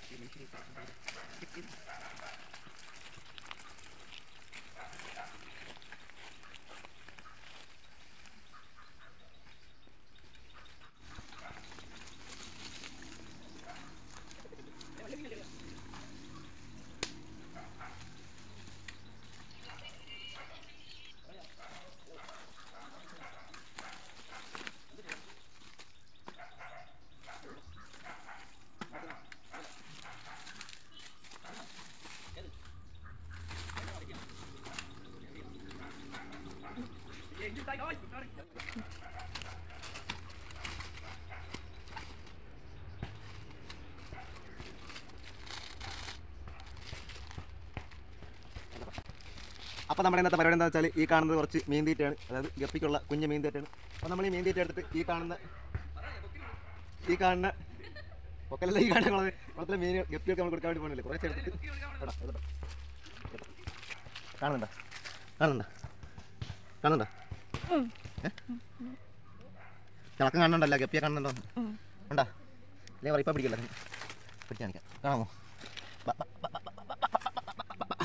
അപ്പോൾ നമ്മുടെ ഇന്നത്തെ പരിപാടി എന്താ വെച്ചാൽ ഈ കാണുന്നത് കുറച്ച് മീൻ തീറ്റയാണ് അതായത് ഗപ്പിക്കുള്ള കുഞ്ഞ് മീൻ തീറ്റയാണ് അപ്പോൾ നമ്മൾ ഈ മീൻ തീറ്റ എടുത്തിട്ട് ഈ കാണുന്ന ഈ കാണുന്ന പൊക്കലല്ല ഈ കാണുന്ന കുളത്തിൽ കുളത്തിലെ മീൻ ഗപ്പിയൊക്കെ നമ്മൾ കൊടുക്കാൻ വേണ്ടി പോകുന്നില്ല കുറച്ച് എടുത്തിട്ട് എടാ, എടാ. കാണുന്നുണ്ടോ കാണുന്നുണ്ടോ കാണുന്നുണ്ടോ ഏ? തിളക്കം കാണുന്നുണ്ടല്ലോ ഗപ്പിയെ കാണുന്നുണ്ടോ ഉണ്ടാ അല്ലെങ്കിൽ പറ ഇപ്പം പിടിക്കില്ല പിടിക്കാൻ കാണിക്കാം കാണാമോ ബാ, ബാ, ബാ, ബാ, ബാ, ബാ, ബാ, ബാ, ബാ,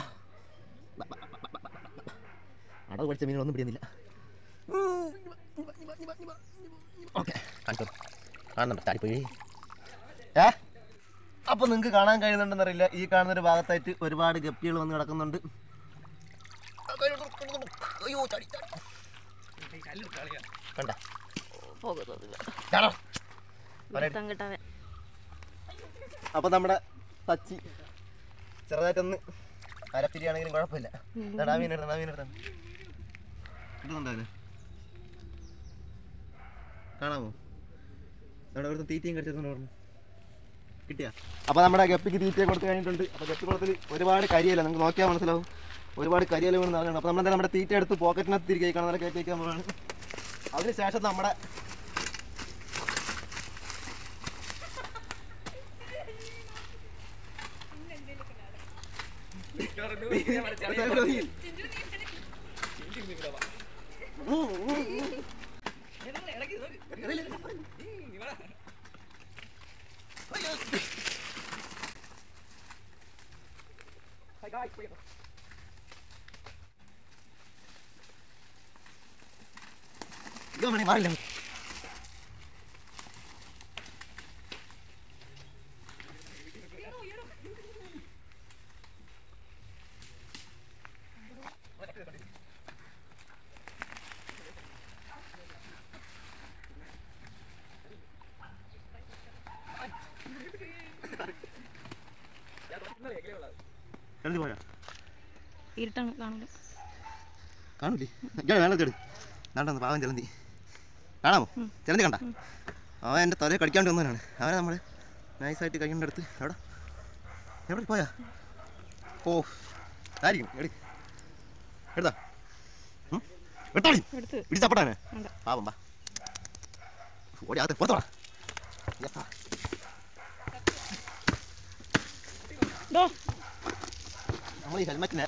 ബാ. അടവ് പഠിച്ച മീനുകളൊന്നും പിടിയുന്നില്ല ഓക്കെ കാണിച്ചോ കാണുന്നുണ്ടോ ചാടിപ്പോയി ഏ അപ്പോൾ നിങ്ങൾക്ക് കാണാൻ കഴിയുന്നുണ്ടെന്നറിയില്ല ഈ കാണുന്ന ഒരു ഭാഗത്തായിട്ട് ഒരുപാട് ഗപ്പികൾ വന്ന് കിടക്കുന്നുണ്ട് അയ്യോ ചാടി ചാടി കണ്ട ചാടാ പിടുത്തം കിട്ടാതെ അപ്പോൾ നമ്മുടെ സച്ചി ചെറുതായിട്ടൊന്ന് അരപ്പിരിയാണെങ്കിലും കുഴപ്പമില്ല ഇതാ മീൻ എടുത്ത മീൻ എടുത്ത കിട്ടുന്നുണ്ടോ അതിന് കാണാമോ നമ്മുടെ ഇവിടുത്തെ തീറ്റയും കടിച്ചെന്നു പറഞ്ഞു കിട്ടിയാ അപ്പോൾ നമ്മുടെ ഗപ്പിക്ക് തീറ്റയെ കൊടുത്ത് കഴിഞ്ഞിട്ടുണ്ട് അപ്പോൾ ഗപ്പി കുളത്തിൽ ഒരുപാട് കരിയല്ല നിങ്ങൾക്ക് നോക്കിയാൽ മനസ്സിലാവും ഒരുപാട് കരിയല വീണ് നടക്കണം അപ്പോൾ നമ്മളെന്തായാലും നമ്മുടെ തീറ്റ എടുത്ത് പോക്കറ്റിനകത്ത് തിരികെ കാണാൻ കയറ്റി വയ്ക്കാൻ പോവാണ് അതിനുശേഷം നമ്മുടെ ഇതോ മണി മാറില്ല എഴുതി പോയാ ഇരുട്ടാണ് കാണില്ല കാണൂലേ ഞാൻ വേണ്ട ചെടി നാണ്ടെന്ന് പാവം ചെലന്തി കാണാമോ ചെലന്തി കണ്ട അവൻ എൻ്റെ തലയെ കടിക്കാണ്ട് വന്നവനാണ് അവനെ നമ്മൾ നൈസായിട്ട് കഴിക്കേണ്ട അടുത്ത് എവിടെ എവിടെ പോയാ ഓ ആയിരിക്കും എടി എടുത്താ ഉം? എടുത്തോളി എടുത്ത് പിടിച്ചപ്പെടാനെ വേണ്ട. പാവം പാ ഓടി അകത്ത് പുറത്തോടാ യെസ് ഡോ നമ്മൾ ഈ ഹെൽമെറ്റിനെ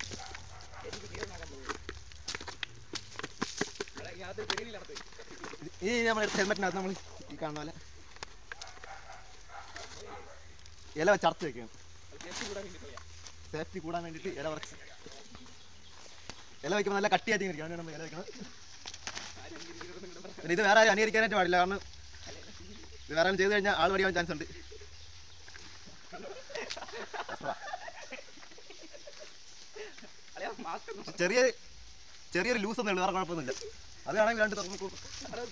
ഈ നമ്മൾ ഹെൽമെറ്റിനകത്ത് നമ്മൾ ഈ കാണുന്ന പോലെ ഇല വെച്ച് അടച്ച് വെക്കണം സേഫ്റ്റി കൂടാൻ വേണ്ടിയിട്ട് ഇല വറച്ച് ഇല വയ്ക്കുമ്പോൾ നല്ല കട്ടിയായിട്ട് ഇരിക്കും അതിനാണ് നമ്മൾ ഇല വെക്കുന്നത് പിന്നെ ഇത് വേറെ ആരും അനുകരിക്കാനായിട്ട് പാടില്ല കാരണം ഇത് വേറെ ആരും ചെയ്ത് കഴിഞ്ഞാൽ ആൾ പഠിക്കാൻ ചാൻസ് ഉണ്ട് ചെറിയ ചെറിയൊരു ലൂസ് ഒന്നും വേറെ കുഴപ്പമൊന്നുമില്ല അത് വേണമെങ്കിൽ രണ്ട് തുറന്നു കൊടുക്കും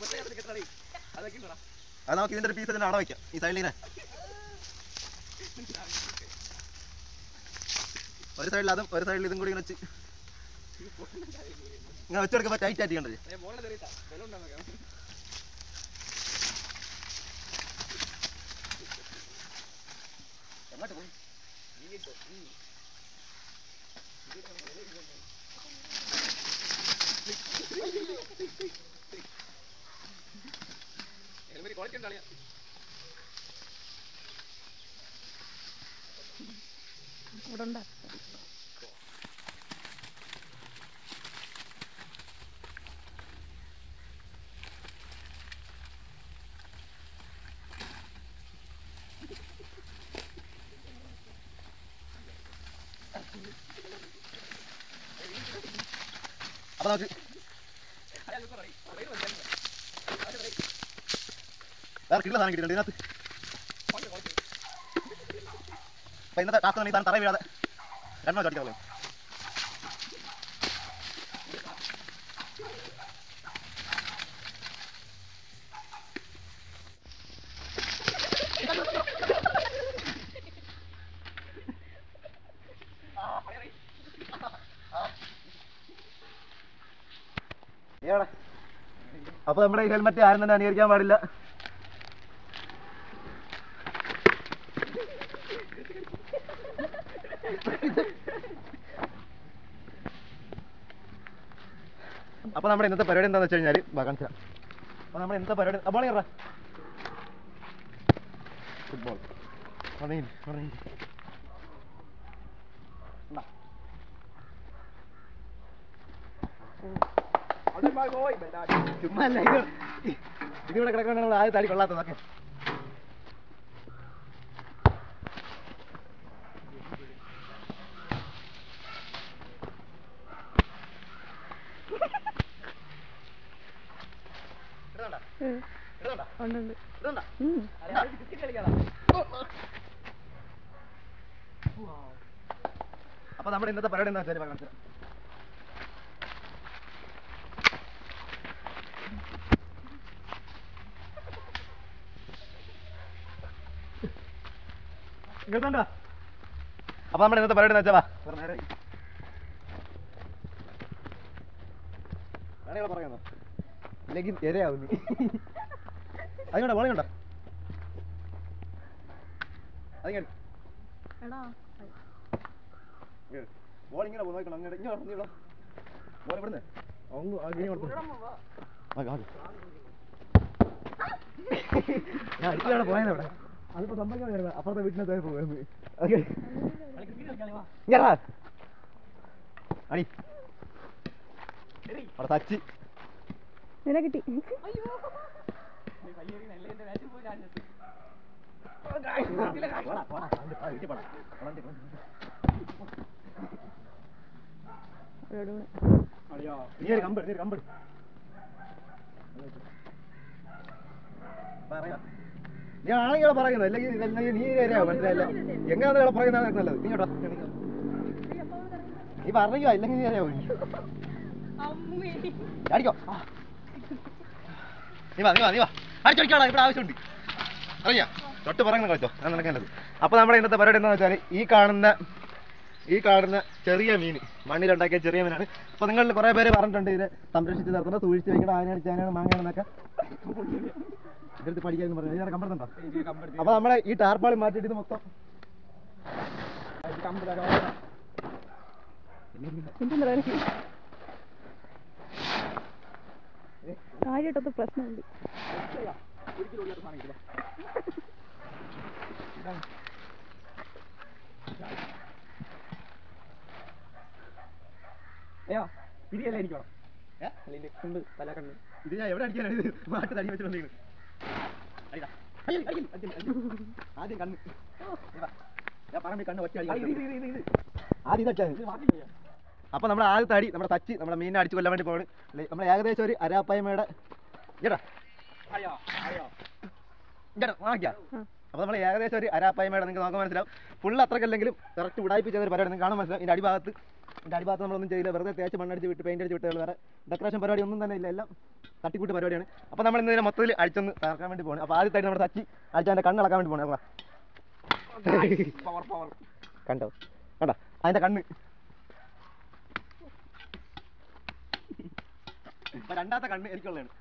അത് നമുക്ക് ഇതിന്റെ ഒരു പീസ് തന്നെ അവിടെ വയ്ക്കാം ഈ സൈഡിൽ ഇങ്ങനെ ഒരു സൈഡിൽ അതും ഒരു സൈഡിൽ ഇതും കൂടി ഇങ്ങനെ വെച്ച് ഇങ്ങനെ വെച്ചെടുക്കുമ്പോൾ ടൈറ്റ് ആയിട്ട് കണ്ടത് എങ്ങോട്ട് പോയി ഇവിടെ ഉണ്ടാ അപ്പൊ നമുക്ക് വേറെ കിട്ടുന്ന സാധനം കിട്ടിയിട്ടുണ്ട് ഇതിനകത്ത് അപ്പൊ ഇന്നത്തെ ടാസ്ക് ഈ സാധനം തറ വീഴാതെ രണ്ടോ ചടിക്കാവുള്ളൂ അപ്പൊ നമ്മുടെ ഈ ഹെൽമെറ്റ് ആരും തന്നെ അനുകരിക്കാൻ പാടില്ല അപ്പൊ നമ്മുടെ ഇന്നത്തെ പരിപാടി എന്താന്ന് വെച്ച് കഴിഞ്ഞാല് കാണിച്ചു അപ്പൊ നമ്മുടെ ഇന്നത്തെ പരിപാടി അപ്പോൾ ഇറ ഫുട്ബോൾ ചുമ്മാ അല്ല ഇത് ഇതിവിടെ കിടക്കുന്ന നമ്മൾ ആദ്യം തടി കൊള്ളാത്തതൊക്കെ ഇടുന്നുണ്ടോ? ഇടുന്നുണ്ടോ? ഉണ്ട് ഉണ്ട് ഇടുന്നുണ്ടോ? ഉം. അപ്പൊ നമ്മുടെ ഇന്നത്തെ പരിപാടി എന്താ വെച്ചാൽ കാണിച്ചു കേൾക്കണ്ട അപ്പൊ നമ്മുടെ ഇന്നത്തെ പരിപാടി എന്താ വെച്ചാ പറയുന്നു ഇല്ലെങ്കിൽ ഇരയാവുന്നു അതിങ്ങോട്ടാ മോളിങ്ങോട്ടാ അതിങ്ങോട്ട് എടാ ബോൾ ഇങ്ങനെ പോകുന്ന നോക്കണം അങ്ങോട്ട് ഇങ്ങനെ ഇങ്ങനെ ബോൾ ഇവിടുന്ന് അങ്ങ് അങ്ങനെ കൊടുത്തു ആകെ ആകെ ഞാൻ അടുത്താണ് പോയത് അവിടെ അതിപ്പോ സംഭവിക്കാൻ അപ്പുറത്തെ വീട്ടിനകത്ത് പോകുന്നത് ഓക്കെ അണി അവിടെ സച്ചി നിന്നെ കിട്ടി പോടാ, പോടാ, അങ്ങോട്ട് പോ, വീട്ടിൽ പോടാ. വളണ്ടി പോ. അവരോട് കൂടെ. നീ ഒരു കമ്പ് നീ ഒരു കമ്പ് ഞാൻ ആണെങ്കിലാണ് പറയുന്നത് അല്ലെങ്കിൽ അല്ലെങ്കിൽ നീ നേരെയാവും മനസ്സിലായില്ല എങ്ങനെയാണ് ഇവിടെ പറയുന്നത് നല്ലത് നീ കേട്ടോ നീ പറയുക ഇല്ലെങ്കിൽ നീ നേരെയാവും അടിക്കോ നീ വാ നീ വാ നീ വാ അടിച്ചടിക്കാടാ ഇവിടെ ആവശ്യമുണ്ട് അറിയാ തൊട്ട് പറയുന്നത് കളിച്ചോ ഞാൻ നിനക്കേണ്ടത് അപ്പോൾ നമ്മുടെ ഇന്നത്തെ പരിപാടി എന്താണെന്ന് വെച്ചാൽ ഈ കാണുന്ന ഈ കാണുന്ന ചെറിയ മീൻ മണ്ണിലുണ്ടാക്കിയ ചെറിയ മീനാണ് അപ്പോൾ നിങ്ങൾ കുറേ പേര് പറഞ്ഞിട്ടുണ്ട് ഇതിനെ സംരക്ഷിച്ച് നിർത്തണം സൂക്ഷിച്ച് വെക്കണം ആനയാണ് ചാനയാണ് മാങ്ങയാണെന്നൊക്കെ ഇതെടുത്ത് പഠിക്കാമെന്ന് പറഞ്ഞു ഇതിനെ കമ്പടുന്നുണ്ടോ അപ്പോൾ നമ്മളെ ഈ ടാർപ്പാളി മാറ്റിയിട്ട് ഇത് മൊത്തം എന്തെന്ന് പറയാ എനിക്ക് കാര്യമായിട്ടൊക്കെ പ്രശ്നമുണ്ട് ഏ? ഇത് ഞാൻ എവിടെ അടിക്കാനാണ് ഇത് മാട്ട് തടി വെച്ച് വന്നിരിക്കുന്നത് അടിടാ. അയ്യോ, അടിക്കില്ല, അടിക്കില്ല, അടിക്കില്ല. ആദ്യം കണ്ണ് ഇതാ. ഞാൻ പറഞ്ഞ കണ്ണ് ഒറ്റ അടി ആദ്യം ഇത് അടിച്ചാൽ അപ്പൊ നമ്മൾ ആദ്യത്തെ അടി നമ്മുടെ തച്ച് നമ്മുടെ മീനിനെ അടിച്ചു കൊല്ലാൻ വേണ്ടി പോകണം നമ്മൾ ഏകദേശം ഒരു അരാപ്പായ്മയുടെ ഇങ്ങടാ ഇങ്ങടാ വാങ്ങിക്കാം ആ. അപ്പോൾ നമ്മൾ ഏകദേശം ഒരു അരാപ്പായ്മയുടെ നിങ്ങൾക്ക് നോക്കാൻ മനസ്സിലാവും ഫുൾ അത്രക്കല്ലെങ്കിലും കറക്റ്റ് ഉടായ്പ ചെയ്ത ഒരു പരിപാടി നിങ്ങൾക്ക് കാണാൻ മനസ്സിലാവും ഇതിൻ്റെ അടിഭാഗത്ത് ഇതിൻ്റെ അടിഭാഗത്ത് നമ്മളൊന്നും ചെയ്യില്ല വെറുതെ തേച്ച് മണ്ണടിച്ച് വിട്ട് പെയിൻ്റ് അടിച്ച് വിട്ടുകൾ വേറെ ഡെക്കറേഷൻ പരിപാടി ഒന്നും തന്നെ ഇല്ല എല്ലാം തട്ടിക്കൂട്ട് പരിപാടിയാണ് അപ്പോൾ നമ്മൾ ഇന്ന് ഇതിനെ മൊത്തത്തിൽ അടിച്ചൊന്ന് തകർക്കാൻ വേണ്ടി പോകണം അപ്പോൾ ആദ്യത്തായിട്ട് നമ്മുടെ തച്ചി അടിച്ചതിൻ്റെ കണ്ണിളക്കാൻ വേണ്ടി പോകണം കണ്ടോ കണ്ടോ അതിൻ്റെ കണ്ണ് ഇപ്പൊ രണ്ടാമത്തെ കണ്ണ് എനിക്കുള്ളതാണ്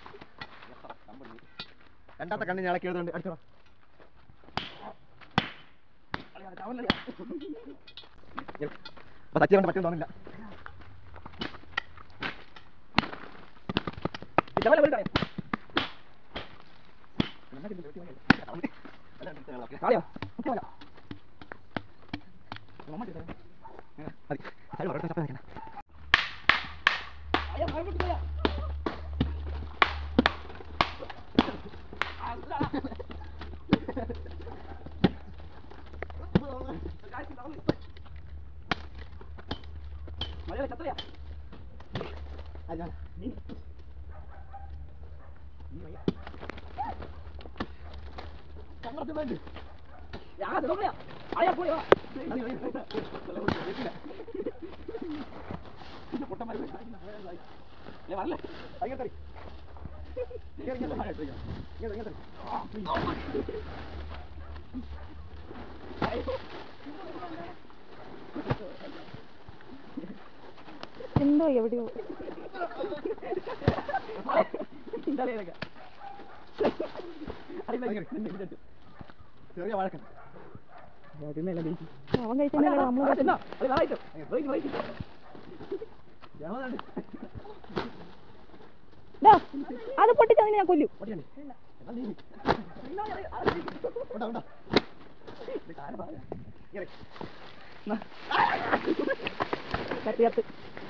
രണ്ടാമത്തെ കണ്ണ് ഞാൻ ഇളക്കി എഴുതുന്നുണ്ട് അടിച്ചോ അപ്പൊ സച്ചി കൊണ്ട് പറ്റും തോന്നില്ല ഇതവരെ വിളിക്കാം. കളിയോ? കളിയോ? മതി. അത് ഒരെണ്ണം ചപ്പാത്തി നിൽക്കണം. എന്തോ എവിടെയോ ചെറിയ വഴക്കൻ അവൻ കഴിച്ചാൽ നമ്മൾ അത് പൊട്ടിച്ചതിനെ ഞാൻ കൊല്ലും കത്തി കത്ത്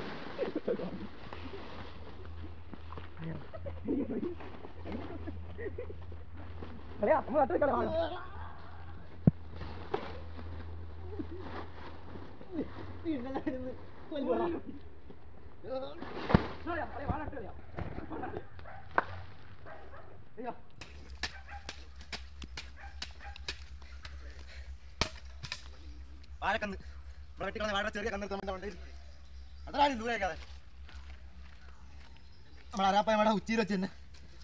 വാഴക്കന്ന് ഇവിടെ വെട്ടിക്കളഞ്ഞ വാഴ ചെറിയ കന്ന് തമ്മിൽ വണ്ടി അതാരും ദൂരേക്കാതെ നമ്മുടെ അരാപ്പായ വേണ്ട ഉച്ചയിൽ വെച്ച് തന്നെ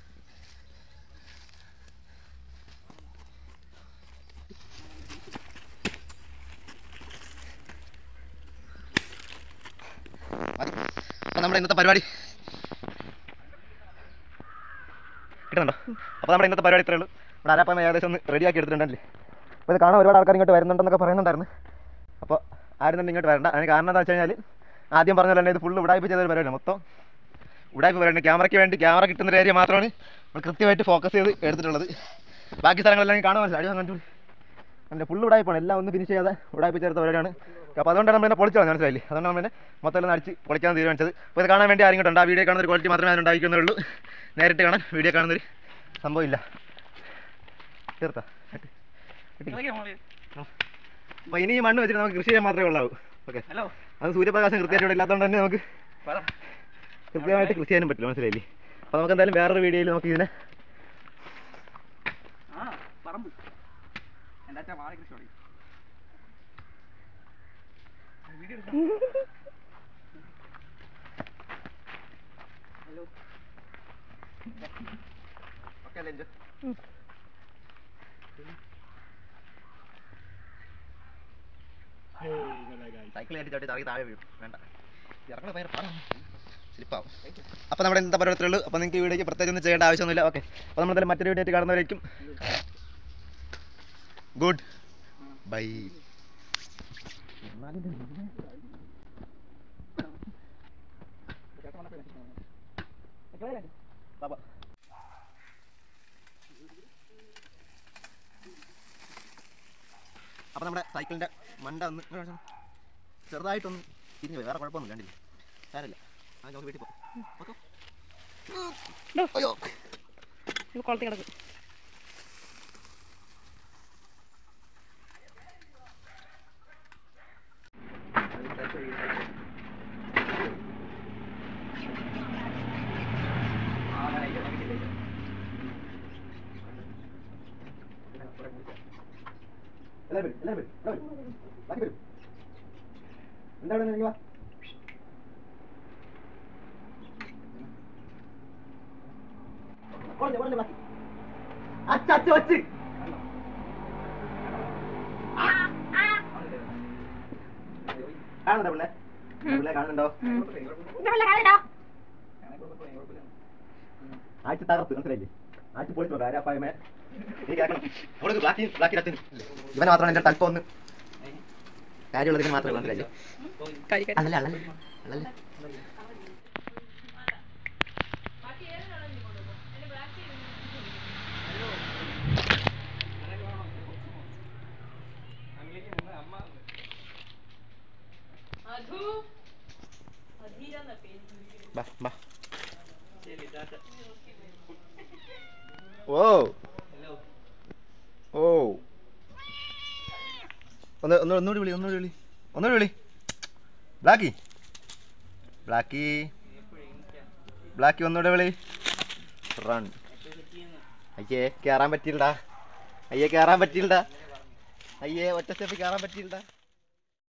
മതി. അപ്പൊ നമ്മുടെ ഇന്നത്തെ പരിപാടി കിട്ടുന്നുണ്ടോ അപ്പോൾ നമ്മുടെ ഇന്നത്തെ പരിപാടി ഇത്രയേ ഉള്ളൂ നമ്മുടെ അരാപ്പായ ഏകദേശം ഒന്ന് റെഡിയാക്കി എടുത്തിട്ടുണ്ടല്ലേ അപ്പോൾ ഇത് കാണാൻ ഒരുപാട് ആൾക്കാർ ഇങ്ങോട്ട് വരുന്നുണ്ടെന്നൊക്കെ പറയുന്നുണ്ടായിരുന്നു അപ്പോൾ ആരും തന്നെ ഇങ്ങോട്ട് വരണ്ട അതിന് കാരണം എന്താ വെച്ച് കഴിഞ്ഞാൽ ആദ്യം പറഞ്ഞ പോലെ തന്നെ ഇത് ഫുള്ള് ഉടായ്പ ചെയ്ത ഒരു പരിപാടിയാണ് മൊത്തം ഉടായ്പ പരിപാടി ക്യാമറയ്ക്ക് വേണ്ടി ക്യാമറ കിട്ടുന്ന ഒരു ഏരിയ മാത്രമാണ് നമ്മൾ കൃത്യമായിട്ട് ഫോക്കസ് ചെയ്ത് എടുത്തിട്ടുള്ളത് ബാക്കി സ്ഥലങ്ങളെല്ലാം കാണാൻ മനസ്സിലായി അടി കണ്ടു എൻ്റെ ഫുള്ള് ഉടായ്പാണ് എല്ലാം ഒന്ന് ഫിനിഷ് ചെയ്യാതെ ഉടായ്പ ചേർത്ത പരിപാടിയാണ് അപ്പോൾ അതുകൊണ്ടാണ് നമ്മൾ പൊളിച്ചു കളഞ്ഞത് മനസ്സിലായില്ലേ അതുകൊണ്ട് നമ്മൾ മൊത്തം എല്ലാം അടിച്ച് പൊളിക്കാൻ തീരുമാനിച്ചത് അപ്പോൾ ഇത് കാണാൻ വേണ്ടി ആരും ഇങ്ങോട്ടുണ്ട് ആ വീഡിയോ കാണുന്ന ഒരു ക്വാളിറ്റി മാത്രമേ അതിനുണ്ടായിരിക്കുന്നുള്ളൂ നേരിട്ട് കാണാൻ വീഡിയോ കാണുന്നൊരു സംഭവമില്ല തീർത്താ അപ്പോൾ ഇനി ഈ മണ്ണ് വെച്ചിട്ട് നമുക്ക് കൃഷി ചെയ്യാൻ മാത്രമേ ഉള്ളൂ ഓക്കെ ഹലോ അത് സൂര്യപ്രകാശം കൃത്യമായിട്ട് ഇവിടെ ഇല്ലാത്തതുകൊണ്ട് തന്നെ നമുക്ക് കൃത്യമായിട്ട് കൃഷി ചെയ്യാനും പറ്റില്ല മനസ്സിലായില്ലേ അപ്പോൾ നമുക്ക് എന്തായാലും വേറൊരു വീഡിയോയിൽ നമുക്ക് ഇതിനെ ആ പറമ്പ് എൻ്റെ അച്ഛൻ വാഴ കൃഷി തുടങ്ങി വീഡിയോ ഹലോ ഓക്കെ അല്ലേ ഇഞ്ചു? ഉം. സൈക്കിൾ കയറ്റി ചവിട്ടി തറക്കി താഴെ വീഴും വേണ്ട ഇറങ്ങണ ഭയങ്കര പാടാണ് സ്ലിപ്പാവും അപ്പോൾ നമ്മുടെ ഇന്നത്തെ പരിപാടി ഉള്ളൂ അപ്പോൾ നിങ്ങൾക്ക് ഈ വീഡിയോക്ക് പ്രത്യേകിച്ച് ഒന്നും ചെയ്യേണ്ട ആവശ്യമൊന്നുമില്ല ഓക്കെ അപ്പോൾ നമ്മൾ എന്തായാലും മറ്റൊരു വീഡിയോ ആയിട്ട് കാണുന്നവരായിരിക്കും ഗുഡ് ബൈ അപ്പോൾ നമ്മുടെ സൈക്കിളിൻ്റെ മണ്ട ഒന്ന് ഇങ്ങോട്ട് കാണിച്ചോ. ചെറുതായിട്ടൊന്ന് തിരിഞ്ഞു പോയി വേറെ കുഴപ്പമൊന്നും കണ്ടില്ല സാരമില്ല ആ നമുക്ക് വീട്ടിൽ പോകാം ഓക്കെ ഡോ. അയ്യോ ഇത് കുളത്തിൽ കിടക്കും എല്ലാവരും വരും, എല്ലാവരും വരും, എല്ലാവരും വരും. ബാക്കി വരും. എന്താ ഇവിടെ നിന്ന് വാ. ഓടല്ലേ, ഓടല്ലേ, ബാക്കി. അച്ച, അച്ച, വച്ച്. കാണുന്നുണ്ടോ പിള്ളേ പിള്ളേ കാണുന്നുണ്ടോ ആഴ്ച തകർത്ത് മനസ്സിലായില്ലേ ആഴ്ച പൊളിച്ചു നോക്കാം ആരാപ്പായമേ നീ കേൾക്കണം അവിടെ ബ്ലാക്കി ബ്ലാക്കി അച്ഛൻ ഇവനെ മാത്രമാണ് എൻ്റെ തൽപ്പം ഒന്ന് കാര്യമുള്ളതിന് മാത്രമേ മനസ്സിലായി കരി കരി അല്ലല്ലേ അല്ലല്ലേ അല്ലല്ലേ ബാ ബാ ഓ ഓ ഒന്ന് ഒന്ന് ഒന്നുകൂടി വിളി ഒന്നുകൂടി വിളി ഒന്നുകൂടി വിളി ബ്ലാക്കി ബ്ലാക്കി ബ്ലാക്ക് ഒന്നുകൂടെ വിളി റൺ അയ്യേ കയറാൻ പറ്റിയില്ലടാ അയ്യേ കയറാൻ പറ്റിയില്ലടാ അയ്യേ ഒറ്റ സ്റ്റെപ്പ് കയറാൻ പറ്റിയില്ലടാ